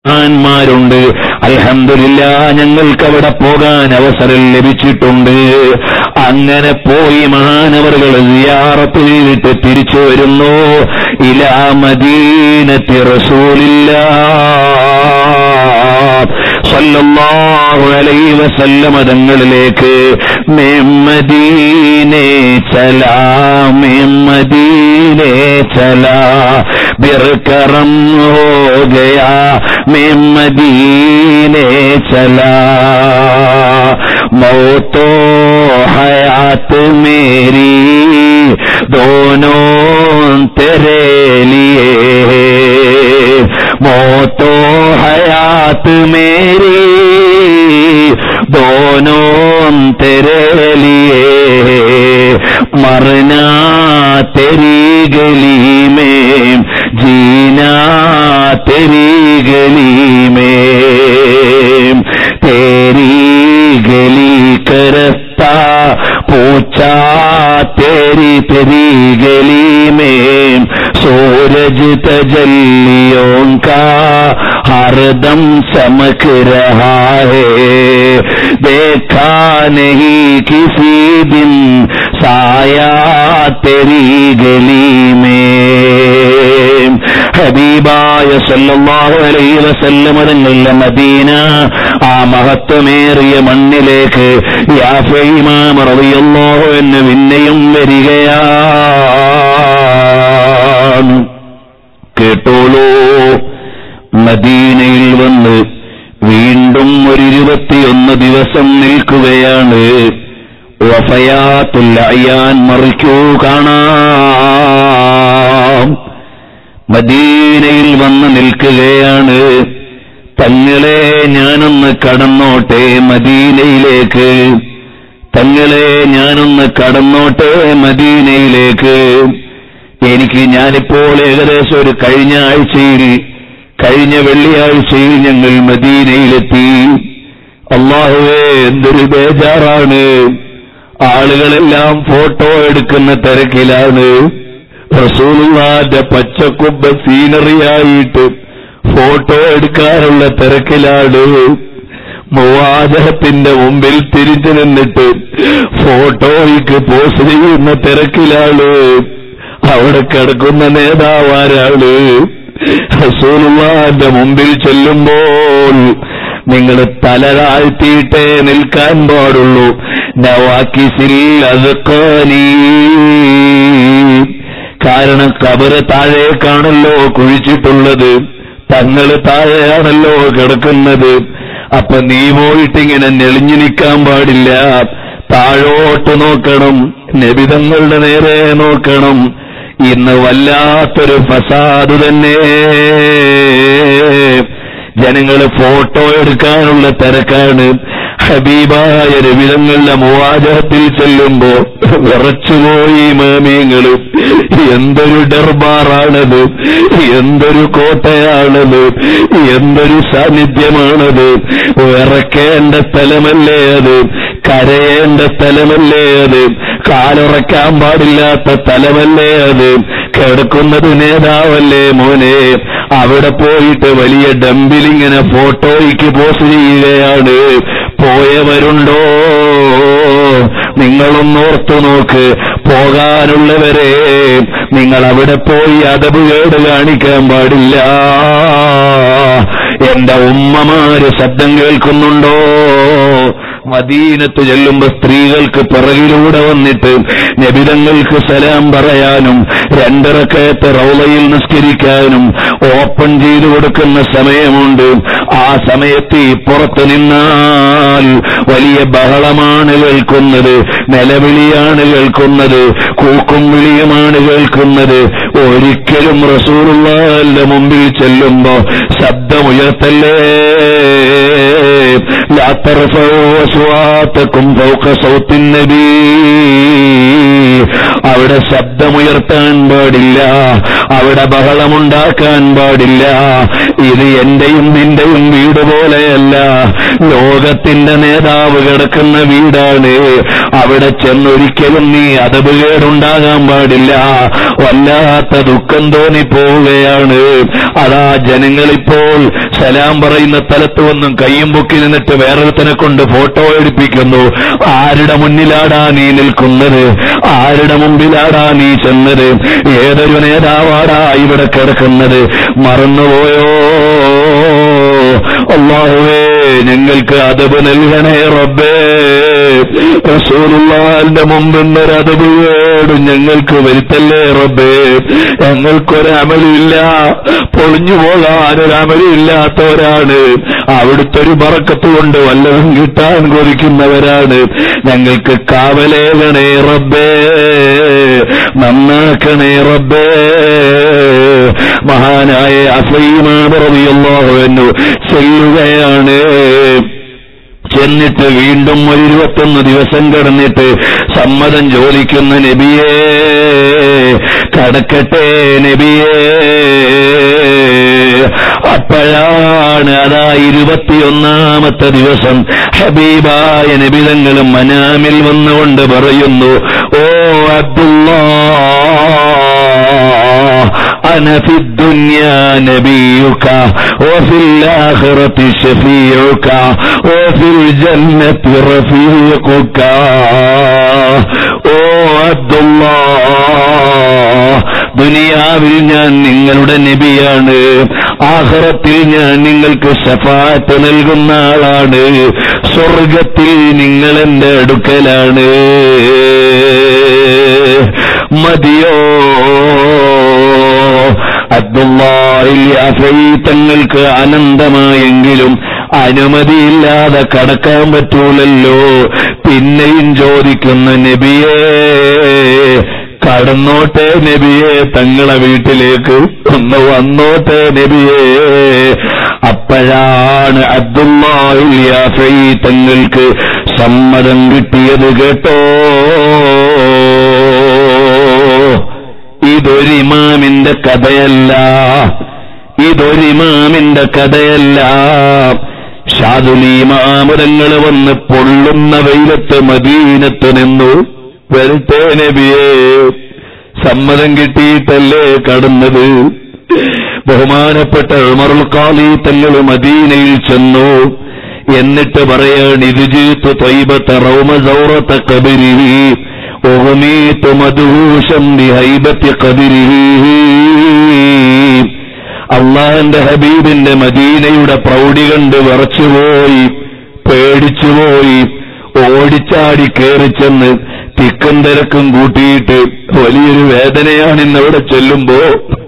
ാന്മാരുണ്ട് അൽഹംദുലില്ല ഞങ്ങൾക്ക് അവിടെ പോകാൻ അവസരം ലഭിച്ചിട്ടുണ്ട് അങ്ങനെ പോയി മഹാനവറുകൾ സിയാറത്ത് ചെയ്തിട്ട് തിരിച്ചു വരുന്നു ഇലാ മദീനത്തി റസൂലില്ല സല്ലല്ലാഹു അലൈഹി വസല്ലമ തങ്ങളിലേക്ക് മെമ്മദീനെ ചലാ മെമ്മദീനെ ചലാ ബിർകറം ഹോ ഗയാ മെമ്മദീനെ ചലാ മൗത്തോ ഹയാത്ത് മേരി दोनों तेरे लिए मौतो हयात मेरी दोनों तेरे लिए मरना तेरी गली में जीना तेरी गली में तेरी गली करता पूछा तेरी तेरी गली में सूरज तजलियों का हरदम चमक रहा है देखा नहीं किसी दिन साया तेरी गली में ഹബീബായ സല്ലല്ലാഹു അലൈഹി വസല്ലമ തങ്ങളുടെ മദീന ആ മഹത്വമേറിയ മണ്ണിലേക്ക് യാഫൈമാം റളിയല്ലാഹു എന്ന് പിന്നെയും വരികയാണ് കേട്ടോളൂ മദീനയിൽ വന്ന് വീണ്ടും ഒരു ഇരുപത്തിയൊന്ന് ദിവസം നിൽക്കുകയാണ് വഫയാത്തുൽ അയ്യാൻ മറിക്കൂ കാണാം മദീനയിൽ വന്ന് നിൽക്കുകയാണ് തങ്ങളെ ഞാനൊന്ന് കടന്നോട്ടെ മദീനയിലേക്ക് തങ്ങളെ ഞാനൊന്ന് കടന്നോട്ടെ മദീനയിലേക്ക് എനിക്ക് ഞാനിപ്പോൾ ഏകദേശം ഒരു കഴിഞ്ഞ ആഴ്ചയിൽ കഴിഞ്ഞ വെള്ളിയാഴ്ചയിൽ ഞങ്ങൾ മദീനയിലെത്തി അള്ളാഹുവേ എന്തൊരു ബേജാറാണ് ആളുകളെല്ലാം ഫോട്ടോ എടുക്കുന്ന തിരക്കിലാണ് റസൂലുള്ളാന്റെ പച്ചക്കുബ്ബ സീനറിയായിട്ട് ഫോട്ടോ എടുക്കാനുള്ള തിരക്കിലാണ് മൂവാജഹത്തിന്റെ മുമ്പിൽ തിരിഞ്ഞു നിന്നിട്ട് ഫോട്ടോയ്ക്ക് പോസ്റ്റ് ചെയ്യുന്ന തിരക്കിലാണ് അവിടെ കിടക്കുന്ന നേതാവാരാണ് റസൂലുള്ളാന്റെ മുമ്പിൽ ചെല്ലുമ്പോൾ നിങ്ങൾ തല താഴ്ത്തിയിട്ടേ നിൽക്കാൻ പാടുള്ളൂ നവാക്കിസിൽ അതുക്കാനീ കാരണം കബറ് താഴേക്കാണല്ലോ കുഴിച്ചിട്ടുള്ളത് തങ്ങള് താഴെയാണല്ലോ കിടക്കുന്നത് അപ്പൊ നീ പോയിട്ടിങ്ങനെ നെളിഞ്ഞു നിൽക്കാൻ പാടില്ല താഴോട്ട് നോക്കണം നബിതങ്ങളുടെ നേരെ നോക്കണം ഇന്ന് വല്ലാത്തൊരു ഫസാദ് തന്നെ ജനങ്ങള് ഫോട്ടോ എടുക്കാനുള്ള തിരക്കാണ് ഹബീബായ രവിതങ്ങളുടെ മൂവാജഹത്തിൽ ചെല്ലുമ്പോ വിറച്ചുപോയി മാമിയങ്ങള് എന്തൊരു ഡർബാറാണത് എന്തൊരു കോട്ടയാണത് എന്തൊരു സാന്നിധ്യമാണത് വിറക്കേണ്ട സ്ഥലമല്ലേ അത് കരയേണ്ട സ്ഥലമല്ലേ അത് കാലുറക്കാൻ പാടില്ലാത്ത സ്ഥലമല്ലേ അത് കിടക്കുന്നത് നേതാവല്ലേ മോനെ അവിടെ പോയിട്ട് വലിയ ഡമ്പിലിങ്ങനെ ഫോട്ടോയ്ക്ക് പോസ്റ്റ് ചെയ്യുകയാണ് പോയവരുണ്ടോ നിങ്ങളൊന്നോർത്തു നോക്ക് പോകാനുള്ളവരെ നിങ്ങൾ അവിടെ പോയി അതബ് കേട് കാണിക്കാൻ പാടില്ല എന്റെ ഉമ്മമാര് ശബ്ദം കേൾക്കുന്നുണ്ടോ മദീനത്ത് ചെല്ലുമ്പോ സ്ത്രീകൾക്ക് പിറകിലൂടെ വന്നിട്ട് നബിതങ്ങൾക്ക് സലാം പറയാനും രണ്ടിറക്കയത്ത് റൗലയിൽ നിസ്കരിക്കാനും ഓപ്പൺ ചെയ്തു കൊടുക്കുന്ന സമയമുണ്ട് ആ സമയത്ത് ഈ പുറത്ത് നിന്നാൽ വലിയ ബഹളമാണ് കേൾക്കുന്നത് നിലവിളിയാണ് കേൾക്കുന്നത് കൂക്കും വിളിയുമാണ് കേൾക്കുന്നത് ഒരിക്കലും റസൂറുള്ളാന്റെ മുമ്പിൽ ചെല്ലുമ്പോ ശബ്ദമുയർത്തല്ലേ ലാ തർഫഉ അസ്വാതകും ഫൗക സൗത്തിൻ നബി അവിടെ ശബ്ദമുയർത്താൻ പാടില്ല അവിടെ ബഹളമുണ്ടാക്കാൻ പാടില്ല ഇത് എന്റെയും നിന്റെയും വീട് പോലെയല്ല ലോകത്തിന്റെ നേതാവ് കിടക്കുന്ന വീടാണ് അവിടെ ചെന്നൊരിക്കലും നീ അതബ് കേടുണ്ടാകാൻ പാടില്ല വല്ലാത്ത ദുഃഖം തോന്നിപ്പോവുകയാണ് അതാ ജനങ്ങളിപ്പോൾ സലാം പറയുന്ന സ്ഥലത്ത് വന്നും കയ്യും പൊക്കി നിന്നിട്ട് വേറൊരുത്തനെ കൊണ്ട് ഫോട്ടോ എടുപ്പിക്കുന്നു ആരുടെ മുന്നിലാടാ നീ നിൽക്കുന്നത് ആരുടെ മുമ്പിലാടാ നീ ചെന്നത് ഏതൊരു നേതാവാടാ ഇവിടെ കിടക്കുന്നത് മറന്നുപോയോ അള്ളാഹുവേ ഞങ്ങൾക്ക് അതബ് നൽകണേ റബ്ബേ റസൂലുള്ളാന്റെ മുമ്പെന്നൊരു അതബ് വേടും ഞങ്ങൾക്ക് വരുത്തല്ലേ റബ്ബേ ഞങ്ങൾക്കൊരമലില്ല പൊളിഞ്ഞു പോകാൻ ഒരമലില്ലാത്തവരാണ് അവിടുത്തെ ഒരു ബറക്കത്ത് കൊണ്ട് വല്ലതും കിട്ടാൻ കൊതിക്കുന്നവരാണ് ഞങ്ങൾക്ക് കാവലേകണേ റബ്ബേ നന്നാക്കണേ റബ്ബേ മഹാനായ അസൈമാറിയല്ലാഹുവെന്നു ചെല്ലുകയാണ് ചെന്നിട്ട് വീണ്ടും ഒരു ഇരുപത്തൊന്ന് ദിവസം കിടന്നിട്ട് സമ്മതം ചോദിക്കുന്ന നബിയേ കടക്കട്ടെ നബിയേ അപ്പോഴാണ് അതാ ഇരുപത്തിയൊന്നാമത്തെ ദിവസം ഹബീബായ നബിതങ്ങളും മനാമിൽ വന്നുകൊണ്ട് പറയുന്നു ഓ അബ്ദുല്ലാ أنا في الدنيا نبيك وفي الآخرة شفيعك وفي الجنة رفيقك ഓ അബ്ദുള്ള ദുനിയാവിൽ ഞാൻ നിങ്ങളുടെ നബിയാണ് ആഹ്റത്തിൽ ഞാൻ നിങ്ങൾക്ക് ശഫാത്ത് നൽകുന്ന ആളാണ് സ്വർഗത്തിൽ നിങ്ങൾ എന്റെ അടുക്കലാണ് മതിയോ തങ്ങൾക്ക് അനന്തമായെങ്കിലും അനുമതിയില്ലാതെ കടക്കാൻ പറ്റൂലല്ലോ പിന്നെയും ചോദിക്കുന്ന നബിയേ കടന്നോട്ടെ നബിയെ തങ്ങളെ വീട്ടിലേക്ക് ഒന്ന് വന്നോട്ടെ നബിയെ അപ്പോഴാണ് അബ്ദുല്ലാഫൈ തങ്ങൾക്ക് സമ്മതം കിട്ടിയത് കേട്ടോ ഇതൊരു ഇമാമിന്റെ കഥയല്ല ഇതൊരു ഇമാമിന്റെ കഥയല്ല ഷാദുലീമാമരങ്ങൾ വന്ന് പൊള്ളുന്ന വെയിലത്ത് മദീനത്ത് നിന്നു വരട്ടെ നബിയെ സമ്മതം കിട്ടിയിട്ടല്ലേ കടന്നത് ബഹുമാനപ്പെട്ട ഉമറുൽ ഖാലി തങ്ങൾ മദീനയിൽ ചെന്നു എന്നിട്ട് പറയാൻ ഇത് ജീത്തു ത്വയ്ബത്ത റൗമ സൗറത്ത കബിരി ഓമീത്തു മധുഷം ഹൈബത്തി കബിരി അള്ളാഹന്റെ ഹബീബിന്റെ മദീനയുടെ പ്രൗഢി കണ്ട് വിറച്ചുപോയി പേടിച്ചുപോയി ഓടിച്ചാടി കയറിച്ചെന്ന് തിക്കും തിരക്കും കൂട്ടിയിട്ട് വലിയൊരു വേദനയാണ് ഇന്നവിടെ ചെല്ലുമ്പോ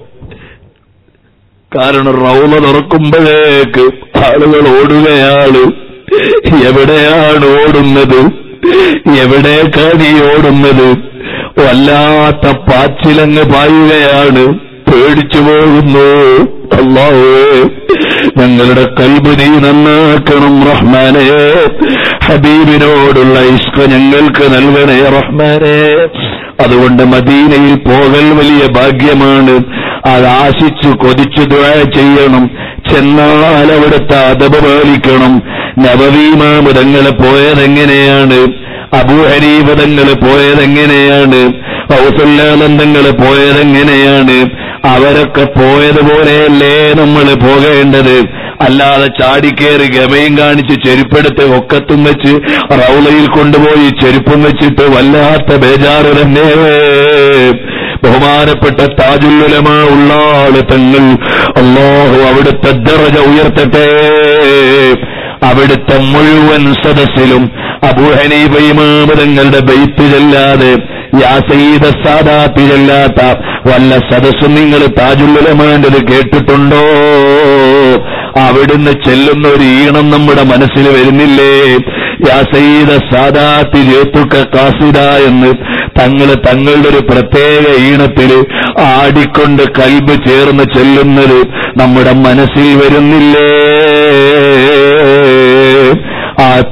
കാരണം റൗള തുറക്കുമ്പോഴേക്ക് ആളുകൾ ഓടുകയാണ് എവിടെയാണ് ഓടുന്നത് എവിടേക്കാണ് ഈ ഓടുന്നത് വല്ലാത്ത പാച്ചിലങ്ങ് പായുകയാണ് പേടിച്ചു പോകുന്നു അള്ളാഹുവേ ഞങ്ങളുടെ കൽബ് നീ നന്നാക്കണം റഹ്മാനെ ഹബീബിനോടുള്ള ഇഷ്ക ഞങ്ങൾക്ക് നൽകണേ റഹ്മാനെ അതുകൊണ്ട് മദീനയിൽ പോകൽ വലിയ ഭാഗ്യമാണ് അത് ആശിച്ചു കൊതിച്ചു ദുആ ചെയ്യണം ചെന്നാൽ അവിടുത്തെ അതബ് പാലിക്കണം നവവീമാമുതങ്ങളെ പോയതെങ്ങനെയാണ് അബൂഹരീപതങ്ങൾ പോയതെങ്ങനെയാണ് ഔസല്ലാനന്ദങ്ങൾ പോയതെങ്ങനെയാണ് അവരൊക്കെ പോയതുപോലെയല്ലേ നമ്മൾ പോകേണ്ടത് അല്ലാതെ ചാടിക്കേറി ഗമയും കാണിച്ച് ചെരുപ്പെടുത്ത് ഒക്കത്തും വെച്ച് റൗളയിൽ കൊണ്ടുപോയി ചെരുപ്പും വെച്ചിട്ട് വല്ലാത്ത ബേജാറ് തന്നെ ബഹുമാനപ്പെട്ട താജുല്ലുലമ ഉള്ള ആള് തങ്ങൾ അള്ളാഹു അവിടുത്തെ ദറജ ഉയർത്തട്ടെ അവിടുത്തെ മുഴുവൻ സദസ്സിലും അബൂഹനീബൈമാമതങ്ങളുടെ ബൈത്ത് ചെല്ലാതെ യാസീദ സാദാത്ത് ചെല്ലാത്ത വല്ല സദസ്സും നിങ്ങൾ താജുല്ലുലമാൻ്റെത് കേട്ടിട്ടുണ്ടോ അവിടുന്ന് ചെല്ലുന്ന ഒരു ഈണം നമ്മുടെ മനസ്സിൽ വരുന്നില്ലേ യാസീദ സാദാത്തി ജേത്തുക്ക കാസിദ എന്ന് തങ്ങൾ തങ്ങളുടെ ഒരു പ്രത്യേക ഈണത്തിൽ ആടിക്കൊണ്ട് കൽബ് ചേർന്ന് ചെല്ലുന്നത് നമ്മുടെ മനസ്സിൽ വരുന്നില്ലേ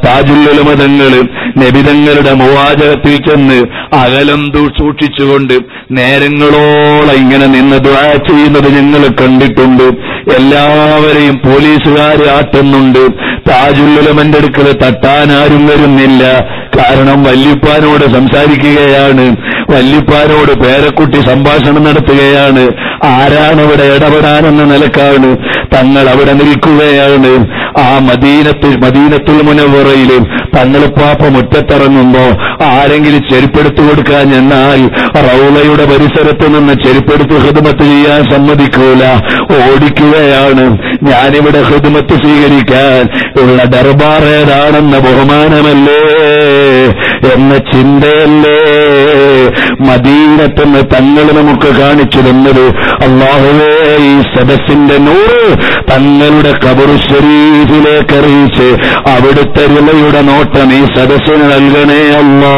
താജുല്ലുലമതങ്ങള് നബിതങ്ങളുടെ മുവാചകത്തിൽ ചെന്ന് അകലം ദൂ- സൂക്ഷിച്ചുകൊണ്ട് നേരങ്ങളോളം ഇങ്ങനെ നിന്ന് ദ്വാ ചെയ്യുന്നത് ഞങ്ങൾ കണ്ടിട്ടുണ്ട് എല്ലാവരെയും പോലീസുകാർ ആട്ടുന്നുണ്ട് താജുല്ലുലമന്റെ അടുക്കൽ തട്ടാൻ ആരും വരുന്നില്ല കാരണം വല്യപ്പാനോട് സംസാരിക്കുകയാണ് വല്യപ്പാനോട് പേരക്കുട്ടി സംഭാഷണം നടത്തുകയാണ് ആരാണ് ഇവിടെ ഇടപെടാനെന്ന നിലക്കാണ് തങ്ങൾ അവിടെ നിൽക്കുകയാണ് ആ മദീനത്തിൽ മദീനത്തുൽ മുനവറയിലും തങ്ങളിപ്പാപ്പ മുറ്റത്തിറങ്ങുമ്പോ ആരെങ്കിലും ചെരുപ്പെടുത്തു കൊടുക്കാൻ എന്നാൽ റൗളയുടെ പരിസരത്ത് നിന്ന് ചെരുപ്പെടുത്ത് ഹൃദമത്ത് ചെയ്യാൻ സമ്മതിക്കൂല ഓടിക്കുകയാണ് ഞാനിവിടെ ഹൃദമത്ത് സ്വീകരിക്കാൻ ഉള്ള ദർബാർ ഏതാണെന്ന ബഹുമാനമല്ലേ എന്ന ചിന്തയല്ലേ മദീനത്തെന്ന് തങ്ങൾ നമുക്ക് കാണിച്ചു തന്നത് അള്ളാഹുവേ ഈ സദസ്സിന്റെ നൂറ് തങ്ങളുടെ കബറു ശരീഫിലേക്ക് അറിയിച്ച് അവിടുത്തെ വിളയുടെ നോട്ടം ഈ സദസ്സിന് നൽകണേ അല്ലാ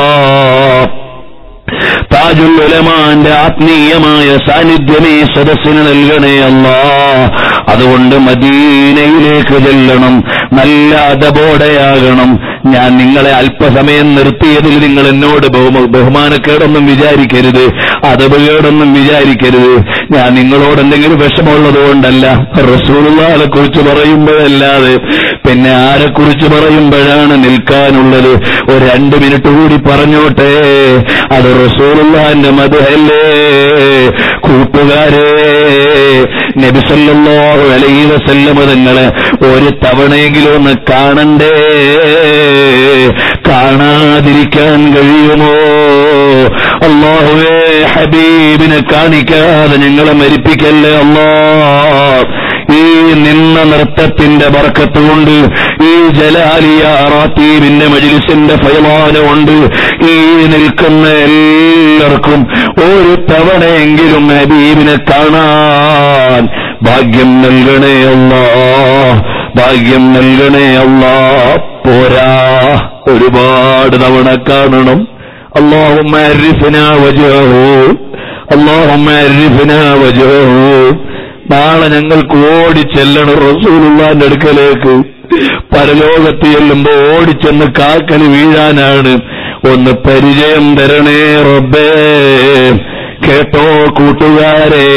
താജുൽ ഉലമാന്റെ ആത്മീയമായ സാന്നിധ്യം ഈ സദസ്സിന് നൽകണേ അല്ല അതുകൊണ്ട് മദീനയിലേക്ക് ചെല്ലണം നല്ല അതബോടെയാകണം ഞാൻ നിങ്ങളെ അല്പസമയം നിർത്തിയതിൽ നിങ്ങൾ എന്നോട് ബഹുമ- ബഹുമാനക്കേടൊന്നും വിചാരിക്കരുത് അതബുകേടൊന്നും വിചാരിക്കരുത് ഞാൻ നിങ്ങളോട് എന്തെങ്കിലും വിഷമമുള്ളത് കൊണ്ടല്ല റസൂലുള്ളാഹിനെ കുറിച്ച് പറയുമ്പോഴല്ലാതെ പിന്നെ ആരെക്കുറിച്ച് പറയുമ്പോഴാണ് നിൽക്കാനുള്ളത് ഒരു രണ്ട് മിനിറ്റ് കൂടി പറഞ്ഞോട്ടെ അത് റസൂലുള്ളാഹിന്റെ മധുഹല്ലേ കൂട്ടുകാരെ നബിസല്ലാഹു അലൈഹി വസല്ലമ തങ്ങളെ ഒരു തവണയെങ്കിലും ഒന്ന് കാണണ്ടേ കാണാതിരിക്കാൻ കഴിയുമോ അള്ളാഹുവേ ഹബീബിനെ കാണിക്കാതെ ഞങ്ങളെ മരിപ്പിക്കല്ലേ അല്ലാ ഈ നിന്ന നൃത്തത്തിന്റെ ബർക്കത്ത് കൊണ്ട് ഈ ജലാലിയ റാത്തീബിന്റെ മജിലിസിന്റെ ഫയമാന കൊണ്ട് ഈ നിൽക്കുന്ന എല്ലാവർക്കും ഒരു തവണയെങ്കിലും ഹബീബിനെ കാണാൻ ഭാഗ്യം നൽകണേ അല്ലാ ഭാഗ്യം നൽകണേ അല്ലാ പോരാ ഒരുപാട് തവണ കാണണം اللهم عرفنا وجهه اللهم عرفنا وجهه നാളെ ഞങ്ങൾക്ക് ഓടിച്ചെല്ലണം റസൂലുള്ളാന്റെ അടുക്കലേക്ക് പരലോകത്ത് ചെല്ലുമ്പോ ഓടിച്ചെന്ന് കാക്കല് വീഴാനാണ് ഒന്ന് പരിചയം തരണേ റബ്ബേ കേട്ടോ കൂട്ടുകാരെ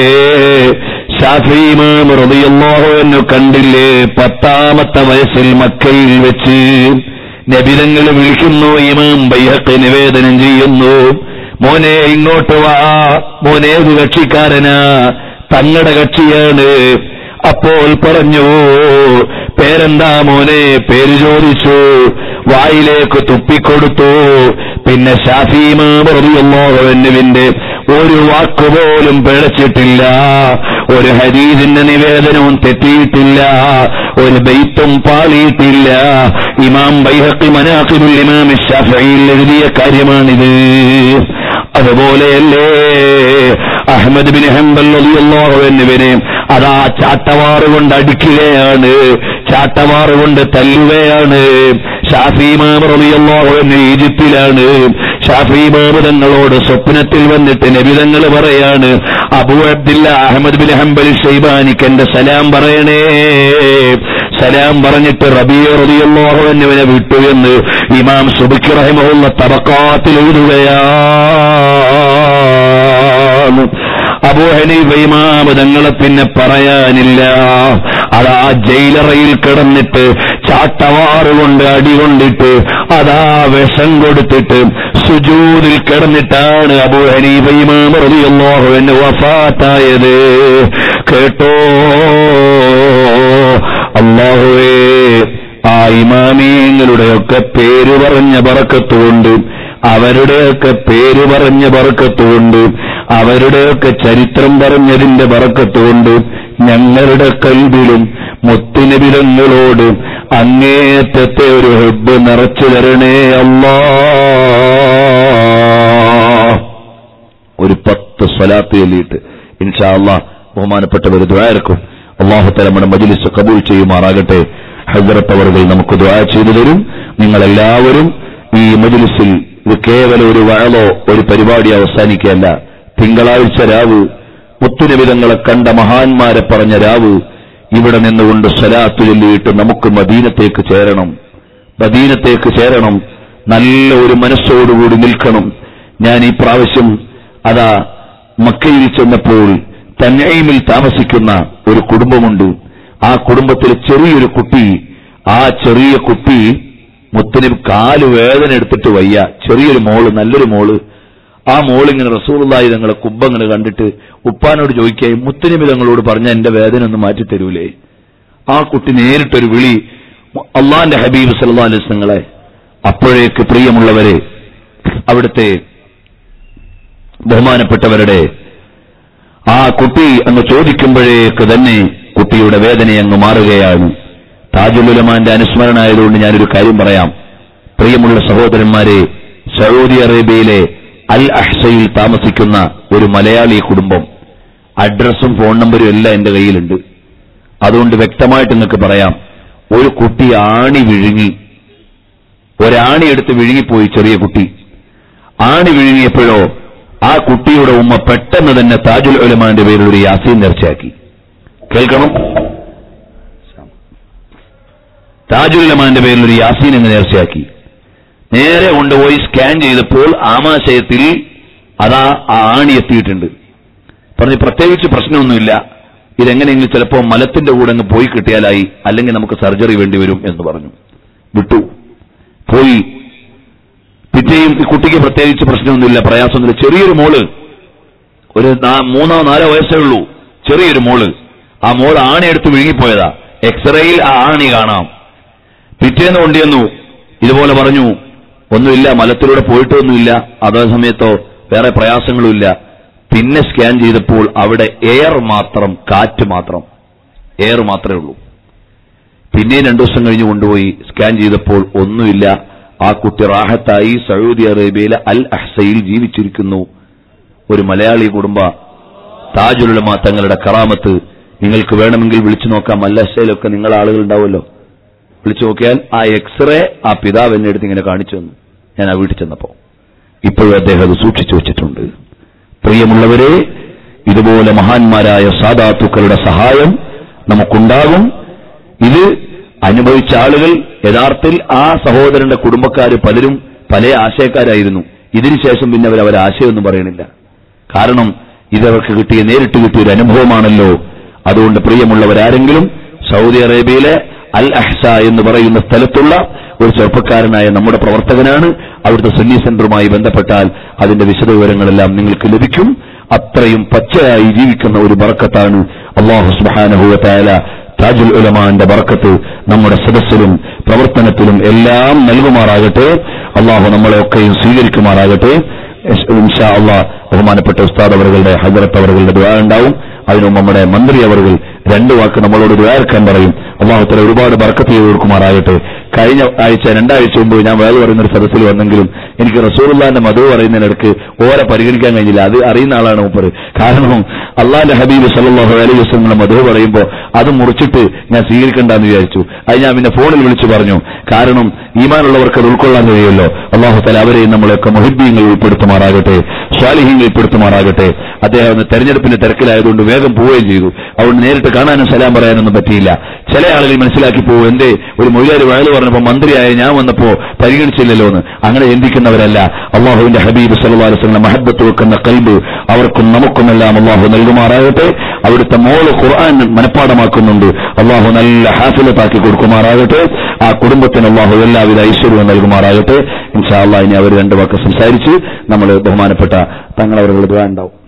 ഷാഫിമാം റളിയല്ലാഹു അൻഹു കണ്ടില്ലേ പത്താമത്തെ വയസ്സിൽ മക്കയിൽ വെച്ച് നബിതങ്ങൾ വിളിക്കുന്നു ഇമാം ബൈഹക്ക് നിവേദനം ചെയ്യുന്നു മോനെ ഇങ്ങോട്ട് വാ മോനേത് കക്ഷിക്കാരനാ തങ്ങളുടെ കക്ഷിയാണ് അപ്പോൾ പറഞ്ഞു പേരെന്താ മോനെ പേര് ചോദിച്ചു വായിലേക്ക് തുപ്പിക്കൊടുത്തു പിന്നെ ഷാഫിമാറിയുള്ളോവെന്നുവിന്റെ ഒരു വാക്കുപോലും പിഴച്ചിട്ടില്ല ഒരു ഹരീതിന്റെ നിവേദനവും തെറ്റിയിട്ടില്ല ഒരു ബെയ്ത്തും പാളിയിട്ടില്ല ഇമാം ബൈഹക്കി മനാഖിബുൽ ഇമാം ഷാഫിയിൽ എഴുതിയ കാര്യമാണിത് അതുപോലെയല്ലേ അഹമ്മദ് ബിൻ ഹംബൽ റളിയല്ലാഹു എന്നിവനെ അതാ ചാട്ടവാറ് കൊണ്ട് അടിക്കുകയാണ് ചാട്ടവാറ് കൊണ്ട് തല്ലുകയാണ് ഷാഫി മാമ റളിയല്ലാഹു അൻഹു ഈജിപ്തിലാണ് ഷാഫി മാമ തങ്ങളോട് സ്വപ്നത്തിൽ വന്നിട്ട് നബിതങ്ങൾ പറയാണ് Abu Abdillah Ahmad bin Hanbal ഷൈബാനിക്ക് എന്റെ സലാം പറയണേ സലാം പറഞ്ഞിട്ട് റബിയ റളിയല്ലാഹു അൻഹുവിനെ വിട്ടു എന്ന് ഇമാം സുബിക്ക് റഹിമഹുള്ള തബക്കാത്തിൽ എഴുതുകയാണ് അബൂ ഹനീഫ ഇമാമ് തങ്ങളെ പിന്നെ പറയാനില്ല അതാ ജയിലറയിൽ കിടന്നിട്ട് ചാട്ടവാറുകൊണ്ട് അടികൊണ്ടിട്ട് അതാ വിഷം കൊടുത്തിട്ട് സുജൂതിൽ കിടന്നിട്ടാണ് അബൂ ഹനീഫ ഇമാം റളിയല്ലാഹു അൻഹു വഫാത്തായത് കേട്ടോ അള്ളാഹുവേ ആ ഇമാമീങ്ങളുടെയൊക്കെ പേര് പറഞ്ഞ പറക്കത്തുകൊണ്ട് അവരുടെയൊക്കെ പേര് പറഞ്ഞ പറക്കത്തുകൊണ്ട് അവരുടെയൊക്കെ ചരിത്രം പറഞ്ഞതിന്റെ പറക്കത്തുകൊണ്ട് ഞങ്ങളുടെ കൽവിലും മുത്തുനബിലങ്ങളോട് അങ്ങേറ്റത്തെ ഒരു ഹെബ് നിറച്ചു തരണേ അല്ലാ ഒരു പത്ത് സ്വലാത്ത് ചൊല്ലിയിട്ട് ഇൻഷാ അള്ളാ ബഹുമാനപ്പെട്ടവർ ദ്വാരക്കും അള്ളാഹുത്തല നമ്മുടെ മജ്ലിസ് കബൂൽ ചെയ്യുമാറാകട്ടെ ഹസരത്ത് അവറുകൾ നമുക്ക് ദ്വാ ചെയ്തു തരും നിങ്ങളെല്ലാവരും ഈ മജ്ലിസിൽ ഇത് കേവലം ഒരു വഴലോ ഒരു പരിപാടി അവസാനിക്കുകയല്ല തിങ്കളാഴ്ച രാവ് മുത്തുനിബിതങ്ങളെ കണ്ട മഹാന്മാരെ പറഞ്ഞ രാവ് ഇവിടെ നിന്നുകൊണ്ട് സ്വലാത്തു ചൊല്ലിയിട്ട് നമുക്ക് മദീനത്തേക്ക് ചേരണം മദീനത്തേക്ക് ചേരണം നല്ല ഒരു മനസ്സോടുകൂടി നിൽക്കണം ഞാൻ ഈ പ്രാവശ്യം അതാ മക്കയിൽ ചെന്നപ്പോൾ തന്നൈമിൽ താമസിക്കുന്ന ഒരു കുടുംബമുണ്ട് ആ കുടുംബത്തിൽ ചെറിയൊരു കുട്ടി ആ ചെറിയ കുട്ടി മുത്തന് കാല് വേദന എടുത്തിട്ട് വയ്യ ചെറിയൊരു മോള് നല്ലൊരു മോള് ആ മോളിങ്ങനെ റസൂറുള്ളായി തങ്ങളെ കുബ്ബങ്ങനെ കണ്ടിട്ട് ഉപ്പാനോട് ചോദിക്കുകയെ മുത്തനബി തങ്ങളോട് പറഞ്ഞ എന്റെ വേദന ഒന്ന് മാറ്റി തരൂലേ ആ കുട്ടി നേരിട്ടൊരു വിളി അള്ളാന്റെ ഹബീബ് സല്ലാ അലിസ്ലങ്ങളെ അപ്പോഴേക്ക് പ്രിയമുള്ളവരെ അവിടുത്തെ ബഹുമാനപ്പെട്ടവരുടെ ആ കുട്ടി അങ്ങ് ചോദിക്കുമ്പോഴേക്ക് തന്നെ കുട്ടിയുടെ വേദന അങ്ങ് മാറുകയാണ് താജുലുലമാന്റെ അനുസ്മരണമായതുകൊണ്ട് ഞാനൊരു കാര്യം പറയാം പ്രിയമുള്ള സഹോദരന്മാരെ സൗദി അറേബ്യയിലെ അൽ അഹ്സയിൽ താമസിക്കുന്ന ഒരു മലയാളി കുടുംബം അഡ്രസ്സും ഫോൺ നമ്പരും എല്ലാം എന്റെ കയ്യിലുണ്ട് അതുകൊണ്ട് വ്യക്തമായിട്ട് നിങ്ങൾക്ക് പറയാം ഒരു കുട്ടി ആണി വിഴുങ്ങി ഒരാണി എടുത്ത് വിഴുങ്ങിപ്പോയി ചെറിയ കുട്ടി ആണി വിഴുങ്ങിയപ്പോഴോ ആ കുട്ടിയുടെ ഉമ്മ പെട്ടെന്ന് തന്നെ താജുൽ ഉലമാന്റെ പേരിൽ ഒരു യാസീൻ നേർച്ചയാക്കി കേൾക്കണം താജുൽ ഉലമാന്റെ പേരിൽ ഒരു യാസീൻ എന്ന് നേർച്ചയാക്കി നേരെ കൊണ്ടുപോയി സ്കാൻ ചെയ്തപ്പോൾ ആമാശയത്തിൽ അതാ ആ ആണി എത്തിയിട്ടുണ്ട് പറഞ്ഞ് പ്രത്യേകിച്ച് പ്രശ്നമൊന്നുമില്ല ഇതെങ്ങനെയെങ്കിലും ചിലപ്പോൾ മലത്തിന്റെ കൂടെ അങ്ങ് പോയി കിട്ടിയാലായി അല്ലെങ്കിൽ നമുക്ക് സർജറി വേണ്ടി വരും എന്ന് പറഞ്ഞു വിട്ടു പോയി പിറ്റേയും ഈ കുട്ടിക്ക് പ്രത്യേകിച്ച് പ്രശ്നമൊന്നുമില്ല പ്രയാസമൊന്നുമില്ല ചെറിയൊരു മോള് ഒരു നാ- മൂന്നോ നാലോ വയസ്സേ ഉള്ളൂ ചെറിയൊരു മോള് ആ മോള് ആണി എടുത്ത് വിഴുങ്ങിപ്പോയതാ എക്സ്റേയിൽ ആ ആണി കാണാം പിറ്റേന്ന് കൊണ്ടുവന്നു ഇതുപോലെ പറഞ്ഞു ഒന്നുമില്ല മലത്തിലൂടെ പോയിട്ടൊന്നുമില്ല അതേ സമയത്തോ വേറെ പ്രയാസങ്ങളുമില്ല പിന്നെ സ്കാൻ ചെയ്തപ്പോൾ അവിടെ എയർ മാത്രം കാറ്റ് മാത്രം എയർ മാത്രമേ ഉള്ളൂ പിന്നെയും രണ്ടു ദിവസം കഴിഞ്ഞ് കൊണ്ടുപോയി സ്കാൻ ചെയ്തപ്പോൾ ഒന്നുമില്ല ആ കുട്ടി റാഹത്തായി സൗദി അറേബ്യയിലെ അൽ അഹ്സയിൽ ജീവിച്ചിരിക്കുന്നു ഒരു മലയാളി കുടുംബ താജുലുലമ തങ്ങളുടെ കറാമത്ത് നിങ്ങൾക്ക് വേണമെങ്കിൽ വിളിച്ചു നോക്കാം അൽ അഹ്സയിലൊക്കെ നിങ്ങളെ ആളുകൾ ഉണ്ടാവുമല്ലോ വിളിച്ചു നോക്കിയാൽ ആ എക്സ്റേ ആ പിതാവ് എന്നെ എടുത്ത് ഇങ്ങനെ കാണിച്ചു തന്നു ഞാൻ ആ വീട്ടിൽ ചെന്നപ്പോ ഇപ്പോഴും അദ്ദേഹം അത് സൂക്ഷിച്ചു വെച്ചിട്ടുണ്ട് പ്രിയമുള്ളവരെ ഇതുപോലെ മഹാന്മാരായ സാധാത്തുക്കളുടെ സഹായം നമുക്കുണ്ടാകും ഇത് അനുഭവിച്ച ആളുകൾ യഥാർത്ഥത്തിൽ ആ സഹോദരന്റെ കുടുംബക്കാര് പലരും പല ആശയക്കാരായിരുന്നു ഇതിനുശേഷം പിന്നെ അവർ അവരെ ആശയമൊന്നും പറയണില്ല കാരണം ഇതവർക്ക് കിട്ടിയ നേരിട്ട് കിട്ടിയ ഒരു അനുഭവമാണല്ലോ അതുകൊണ്ട് പ്രിയമുള്ളവരാരെങ്കിലും സൗദി അറേബ്യയിലെ അൽ അഹ്സ എന്ന് പറയുന്ന സ്ഥലത്തുള്ള ഒരു ചെറുപ്പക്കാരനായ നമ്മുടെ പ്രവർത്തകനാണ് അവിടുത്തെ സുന്നി സെന്ററുമായി ബന്ധപ്പെട്ടാൽ അതിന്റെ വിശദവിവരങ്ങളെല്ലാം നിങ്ങൾക്ക് ലഭിക്കും അത്രയും പച്ചയായി ജീവിക്കുന്ന ഒരു ബറക്കത്താണ് അള്ളാഹു സുബാനഹുവല താജുൽ ഉലമാന്റെ ബറക്കത്ത് നമ്മുടെ സദസ്സിലും പ്രവർത്തനത്തിലും എല്ലാം നൽകുമാറാകട്ടെ അള്ളാഹു നമ്മളെയൊക്കെയും സ്വീകരിക്കുമാറാകട്ടെ ഇൻഷാ അള്ളാഹ് ബഹുമാനപ്പെട്ട ഉസ്താദ് അവറുകളുടെ ഹജറത്ത് അവറുകളുടെ ദുആ ഉണ്ടാവും അതിനും നമ്മുടെ മന്ത്രി അവറുകൾ രണ്ടു വാക്ക് നമ്മളോട് ദ്വാരക്കാൻ പറയും അള്ളാഹുത്തല ഒരുപാട് ബർക്കത്ത് ചെയ്ത് കൊടുക്കുമാറാകട്ടെ കഴിഞ്ഞ ആഴ്ച രണ്ടാഴ്ച മുമ്പ് ഞാൻ വേറെ പറയുന്ന ഒരു സദസ്സിൽ വന്നെങ്കിലും എനിക്ക് റസൂറുല്ലാന്റെ മധു പറയുന്നതിനിടക്ക് ഓരെ പരിഗണിക്കാൻ കഴിഞ്ഞില്ല അത് അറിയുന്ന ആളാണ് മൂപ്പര് കാരണം അള്ളാന്റെ ഹബീബ് സല്ലാഹു അലൈഹി വസ്ലങ്ങളെ മധു പറയുമ്പോൾ അത് മുറിച്ചിട്ട് ഞാൻ സ്വീകരിക്കണ്ടെന്ന് വിചാരിച്ചു അത് ഞാൻ പിന്നെ ഫോണിൽ വിളിച്ചു പറഞ്ഞു കാരണം ഈമാനുള്ളവർക്ക് അത് ഉൾക്കൊള്ളാൻ കഴിയുമല്ലോ അള്ളാഹു തല അവരെയും നമ്മളെയൊക്കെ മൊഹിബീങ്ങൾ ഉൾപ്പെടുത്തുമാറാകട്ടെ സ്വാലിഹീങ്ങൾ ഉൾപ്പെടുത്തുമാറാകട്ടെ അദ്ദേഹം ഒന്ന് തെരഞ്ഞെടുപ്പിന്റെ തിരക്കിലായതുകൊണ്ട് വേഗം പോവുകയും ചെയ്തു അതുകൊണ്ട് നേരിട്ട് കാണാനും സലാം പറയാനൊന്നും പറ്റിയില്ല ചില ആളുകൾ മനസ്സിലാക്കി പോകും എന്തേ ഒരു മൊഴിയാരി വയൽ പറഞ്ഞപ്പോ മന്ത്രിയായ ഞാൻ വന്നപ്പോ പരിഗണിച്ചില്ലല്ലോ എന്ന് അങ്ങനെ ചിന്തിക്കുന്നവരല്ല അള്ളാഹുവിന്റെ ഹബീബ് സല്ലാസ്ലങ്ങളെ മഹബത്ത് വെക്കുന്ന കൽബ് അവർക്കും നമുക്കുമെല്ലാം അള്ളാഹു നൽകുമാറാകട്ടെ അവിടുത്തെ മോള് ഖുർആൻ മനഃപ്പാടമാക്കുന്നുണ്ട് അള്ളാഹു നല്ല ഹാഫിലത്താക്കി കൊടുക്കുമാറാകട്ടെ ആ കുടുംബത്തിന് അള്ളാഹു എല്ലാവിധ ഐശ്വര്യവും നൽകുമാറാകട്ടെ ഇൻഷാ അള്ളാഹ് ഇനി അവർ രണ്ടു വാക്ക് സംസാരിച്ച് നമ്മൾ ബഹുമാനപ്പെട്ട തങ്ങളവരുടെ ദ്വാ ഉണ്ടാവും